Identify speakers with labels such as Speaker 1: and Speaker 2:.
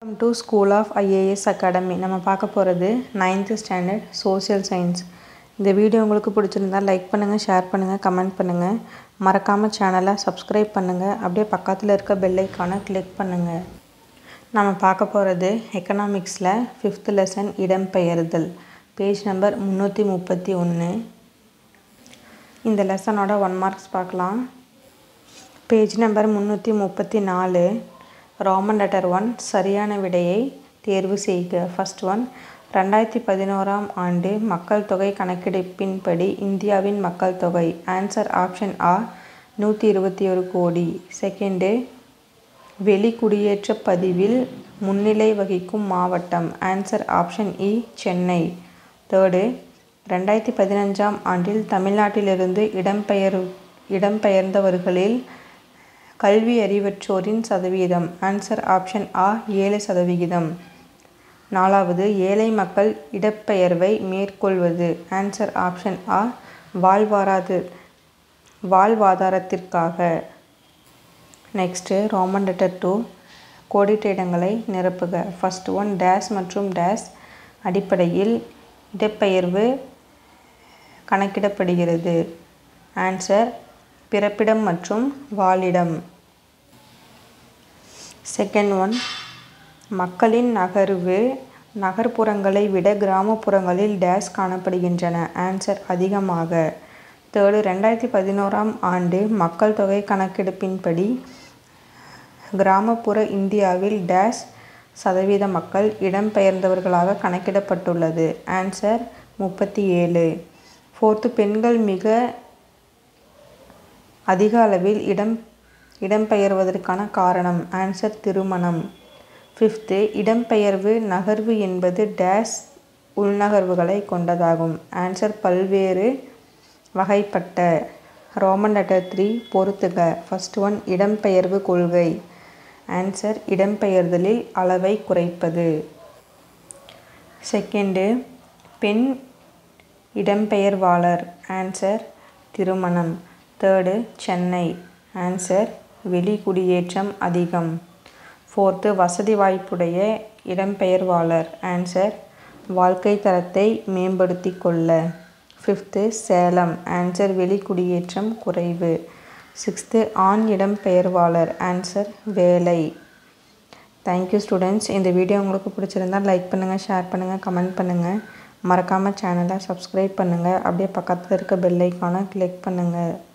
Speaker 1: welcome to school of IAS academy நம்ம பார்க்க போகிறது நைன்த்து ஸ்டாண்டர்ட் சோஷியல் சயின்ஸ் இந்த வீடியோ உங்களுக்கு பிடிச்சிருந்தா லைக் பண்ணுங்கள் ஷேர் பண்ணுங்கள் கமெண்ட் பண்ணுங்கள் மறக்காமல் சேனலை சப்ஸ்கிரைப் பண்ணுங்கள் அப்படியே பக்கத்தில் இருக்க பெல் ஐக்கானை கிளிக் பண்ணுங்கள் நம்ம பார்க்க போகிறது எக்கனாமிக்ஸில் ஃபிஃப்த் லெசன் இடம்பெயர்தல் பேஜ் நம்பர் முந்நூற்றி முப்பத்தி ஒன்று இந்த லெசனோட ஒன் மார்க்ஸ் பார்க்கலாம் பேஜ் நம்பர் முந்நூற்றி முப்பத்தி நாலு ரோமன் லெட்டர் ஒன் சரியான விடையை தேர்வு செய்க ஃபர்ஸ்ட் ஒன் ரெண்டாயிரத்தி பதினோராம் ஆண்டு மக்கள் தொகை கணக்கெடுப்பின்படி இந்தியாவின் மக்கள் தொகை ஆன்சர் ஆப்ஷன் ஆ நூற்றி இருபத்தி ஒரு கோடி செகண்டு வெளிக்குடியேற்ற பதிவில் முன்னிலை வகிக்கும் மாவட்டம் ஆன்சர் ஆப்ஷன் இ சென்னை தேர்டு ரெண்டாயிரத்தி பதினஞ்சாம் ஆண்டில் தமிழ்நாட்டிலிருந்து இடம்பெயர் இடம்பெயர்ந்தவர்களில் கல்வி அறிவற்றோரின் சதவீதம் ஆன்சர் ஆப்ஷன் ஆ ஏழு சதவிகிதம் நாலாவது ஏழை மக்கள் இடப்பெயர்வை மேற்கொள்வது ஆன்சர் ஆப்ஷன் ஆ வாழ்வாராது வாழ்வாதாரத்திற்காக நெக்ஸ்ட்டு ரோமன் லெட்டர் டூ கோடிட்ட இடங்களை நிரப்புக ஃபர்ஸ்ட் ஒன் டேஸ் மற்றும் டேஸ் அடிப்படையில் இடப்பெயர்வு கணக்கிடப்படுகிறது ஆன்சர் பிறப்பிடம் மற்றும் வாழிடம் செகண்ட் ஒன் மக்களின் நகர்வு நகர்ப்புறங்களை விட கிராமப்புறங்களில் டேஸ் காணப்படுகின்றன ஆன்சர் அதிகமாக தேர்டு ரெண்டாயிரத்தி பதினோராம் ஆண்டு மக்கள் தொகை கணக்கெடுப்பின்படி கிராமப்புற இந்தியாவில் டேஸ் சதவீத மக்கள் இடம்பெயர்ந்தவர்களாக கணக்கிடப்பட்டுள்ளது ஆன்சர் முப்பத்தி ஏழு ஃபோர்த்து பெண்கள் மிக அதிக அளவில் இடம் இடம்பெயர்வதற்கான காரணம் ஆன்சர் திருமணம் ஃபிஃப்த்து இடம்பெயர்வு நகர்வு என்பது டேஸ் உள்நகர்வுகளை கொண்டதாகும் ஆன்சர் பல்வேறு வகைப்பட்ட ரோமன் லெட்டர் த்ரீ பொறுத்துக ஃபர்ஸ்ட் ஒன் இடம்பெயர்வு கொள்கை ஆன்சர் இடம்பெயர்தலில் அளவை குறைப்பது செகண்டு பெண் இடம்பெயர்வாளர் ஆன்சர் திருமணம் தேர்டு சென்னை ஆன்சர் வெளிக்குடியேற்றம் அதிகம் ஃபோர்த்து வசதி வாய்ப்புடைய இடம்பெயர்வாளர் ஆன்சர் வாழ்க்கை தரத்தை மேம்படுத்தி கொள்ள ஃபிஃப்த்து சேலம் ஆன்சர் வெளிக்குடியேற்றம் குறைவு சிக்ஸ்த்து ஆண் இடம்பெயர்வாளர் ஆன்சர் வேலை தேங்க்யூ ஸ்டூடெண்ட்ஸ் இந்த வீடியோ உங்களுக்கு பிடிச்சிருந்தால் லைக் பண்ணுங்கள் ஷேர் பண்ணுங்கள் கமெண்ட் பண்ணுங்கள் மறக்காமல் சேனலை சப்ஸ்கிரைப் பண்ணுங்கள் அப்படியே பக்கத்தில் இருக்க பெல் ஐக்கானை கிளிக் பண்ணுங்கள்